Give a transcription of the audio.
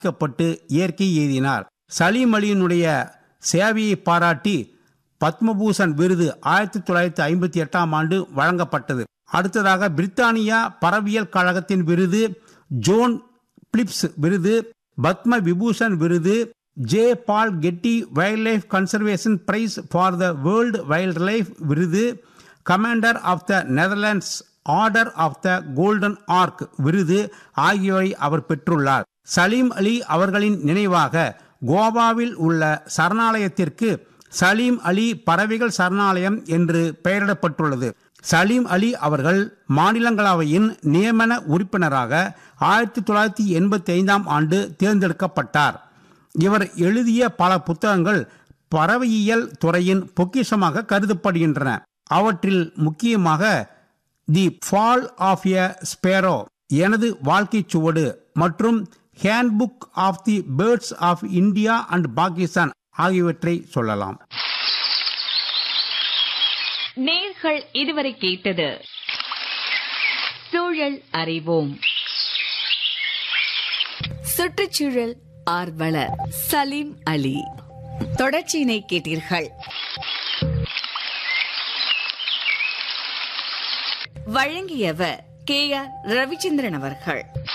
க்கப்பட்டு இயற்கை எய்தினார் சலீம் அலியினுடைய சேவையை பாராட்டி பத்மபூஷன் விருது ஆயிரத்தி தொள்ளாயிரத்தி ஐம்பத்தி எட்டாம் ஆண்டு வழங்கப்பட்டது அடுத்ததாக பிரித்தானியா பறவியல் கழகத்தின் விருது ஜோன் பிலிப்ஸ் விருது பத்ம விபூஷன் விருது J Paul Getty wildlife conservation prize for the world wildlife விருது commander of the Netherlands order of the golden ark விருது ஆகியவை அவர் பெற்றுள்ளார் சலீம் அலி அவர்களின் நினைவாக கோவாவில் உள்ள சரணாலயத்திற்கு சலீம் அலி பறவைகள் சரணாலயம் என்று பெயரிடப்பட்டுள்ளது சலீம் அலி அவர்கள் மாநிலங்களவையின் நியமன உறுப்பினராக ஆயிரத்தி தொள்ளாயிரத்தி எண்பத்தி ஐந்தாம் ஆண்டு தேர்ந்தெடுக்கப்பட்டார் இவர் எழுதிய பல புத்தகங்கள் பறவையியல் துறையின் பொக்கிஷமாக கருதப்படுகின்றன அவற்றில் முக்கியமாக the fall of a sparrow எனது வாழ்க்கைச் சுவடு மற்றும் handbook of the birds of India and Pakistan ஆகியவற்றை சொல்லலாம் நேர்கள் இதுவரை கேட்டது சூழல் அறிவோம் சுற்றுச்சூழல் ஆர்வலர் சலீம் அலி தொடர்ச்சியினை கேட்டீர்கள் வழங்கியவர் கே ஆர் ரவிச்சந்திரன் அவர்கள்